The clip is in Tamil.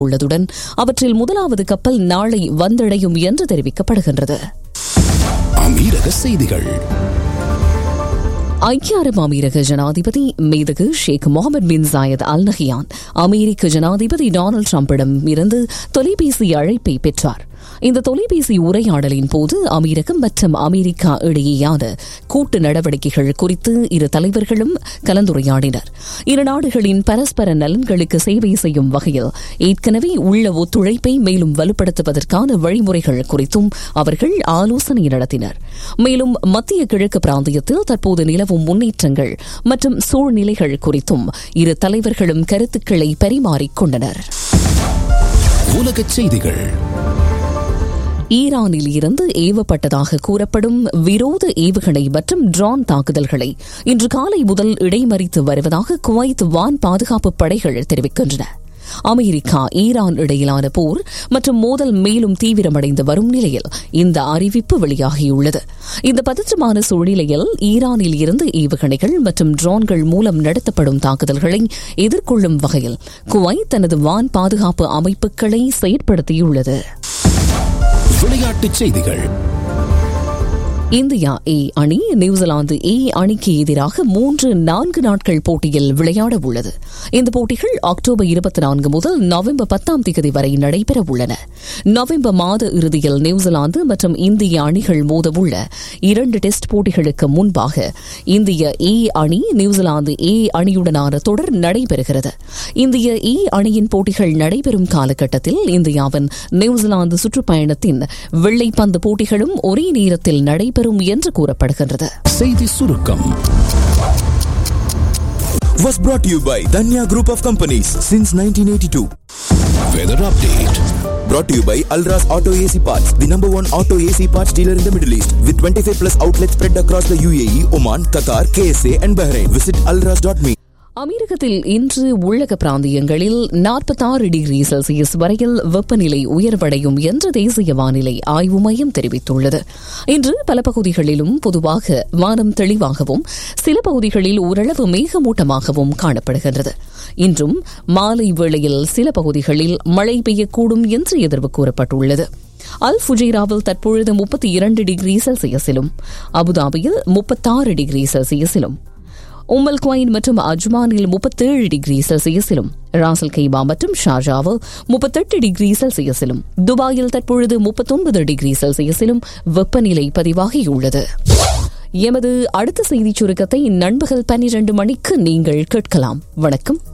உள்ளதுடன் அவற்றில் முதலாவது கப்பல் நாளை வந்தடையும் என்று தெரிவிக்கப்படுகின்றது அமீரக செய்திகள் ஐக்கிய அரபு அமீரக ஜனாதிபதி மீதுகு Sheikh Mohamed bin Zayed Al Nahyan அமெரிக்க ஜனாதிபதி டொனால்டு டிரம்பிடம் இருந்து தொலைபேசி அழைப்பை பெற்றார் இந்த தொலைபேசி உரையாடலின் போது அமீரகம் மற்றும் அமெரிக்கா இடையேயான கூட்டு நடவடிக்கைகள் குறித்து இரு தலைவர்களும் கலந்துரையாடினர் இரு நாடுகளின் பரஸ்பர நலன்களுக்கு சேவை செய்யும் வகையில் ஏற்கனவே உள்ள ஒத்துழைப்பை மேலும் வலுப்படுத்துவதற்கான வழிமுறைகள் குறித்தும் அவர்கள் ஆலோசனை நடத்தினர் மேலும் மத்திய கிழக்கு பிராந்தியத்தில் தற்போது நிலவும் முன்னேற்றங்கள் மற்றும் சூழ்நிலைகள் குறித்தும் இரு தலைவர்களும் கருத்துக்களை பரிமாறிக்கொண்டனர் உலகச் செய்திகள் ஈரானில் இருந்து ஏவப்பட்டதாக கூறப்படும் விரோத ஏவுகணை மற்றும் ட்ரோன் தாக்குதல்களை இன்று காலை முதல் இடைமறித்து வருவதாக குவைத் வான் பாதுகாப்பு படைகள் தெரிவிக்கின்றன அமெரிக்கா ஈரான் இடையிலான போர் மற்றும் மோதல் மேலும் தீவிரமடைந்து வரும் நிலையில் இந்த அறிவிப்பு வெளியாகியுள்ளது இந்த பதற்றமான சூழ்நிலையில் ஈரானில் இருந்து ஏவுகணைகள் மற்றும் ட்ரோன்கள் மூலம் நடத்தப்படும் தாக்குதல்களை எதிர்கொள்ளும் வகையில் குவைத் தனது வான் பாதுகாப்பு அமைப்புகளை செயற்படுத்தியுள்ளது விளையாட்டுச் செய்திகள் இந்தியா ஏ அணி நியூசிலாந்து ஏ அணிக்கு எதிராக மூன்று நான்கு நாட்கள் போட்டியில் விளையாட உள்ளது இந்த போட்டிகள் அக்டோபர் இருபத்தி நான்கு முதல் நவம்பர் பத்தாம் தேதி வரை நடைபெற உள்ளன நவம்பர் மாத இறுதியில் நியூசிலாந்து மற்றும் இந்திய அணிகள் மோதவுள்ள இரண்டு டெஸ்ட் போட்டிகளுக்கு முன்பாக இந்திய ஏ அணி நியூசிலாந்து ஏ அணியுடனான தொடர் நடைபெறுகிறது இந்திய ஏ அணியின் போட்டிகள் நடைபெறும் காலகட்டத்தில் இந்தியாவின் நியூசிலாந்து சுற்றுப்பயணத்தின் வெள்ளைப்பந்து போட்டிகளும் ஒரே நேரத்தில் நடைபெறும் என்று கூறப்படுகின்றது செய்தி சுருக்கம் was brought to you by Danya Group of Companies since 1982. Weather update Brought to you by Alras Auto AC Parts, the number one auto AC parts dealer in the Middle East, with 25 plus outlets spread across the UAE, Oman, Qatar, KSA, and Bahrain. Visit alras.me. அமெரிக்கத்தில் இன்று உள்ளக பிராந்தியங்களில் நாற்பத்தாறு டிகிரி செல்சியஸ் வரையில் வெப்பநிலை உயர்வடையும் என்று தேசிய வானிலை ஆய்வு மையம் தெரிவித்துள்ளது இன்று பல பகுதிகளிலும் பொதுவாக வானம் தெளிவாகவும் சில பகுதிகளில் ஓரளவு மேகமூட்டமாகவும் காணப்படுகின்றது இன்றும் மாலை வேளையில் சில பகுதிகளில் மழை பெய்யக்கூடும் என்று எதிர்வு கூறப்பட்டுள்ளது அல் ஃபுஜைராவில் தற்பொழுது முப்பத்தி இரண்டு டிகிரி செல்சியஸிலும் அபுதாபியில் முப்பத்தாறு டிகிரி செல்சியஸிலும் உம்மல் குவைன் மற்றும் அஜ்மானில் முப்பத்தேழு டிகிரி செல்சியஸிலும் ராசல் கைமா மற்றும் ஷார்ஜாவில் முப்பத்தெட்டு டிகிரி செல்சியஸிலும் துபாயில் தற்பொழுது முப்பத்தொன்பது டிகிரி செல்சியஸிலும் வெப்பநிலை பதிவாகியுள்ளது எமது அடுத்த செய்திச் சுருக்கத்தை நண்பகல் பன்னிரண்டு மணிக்கு நீங்கள் கேட்கலாம் வணக்கம்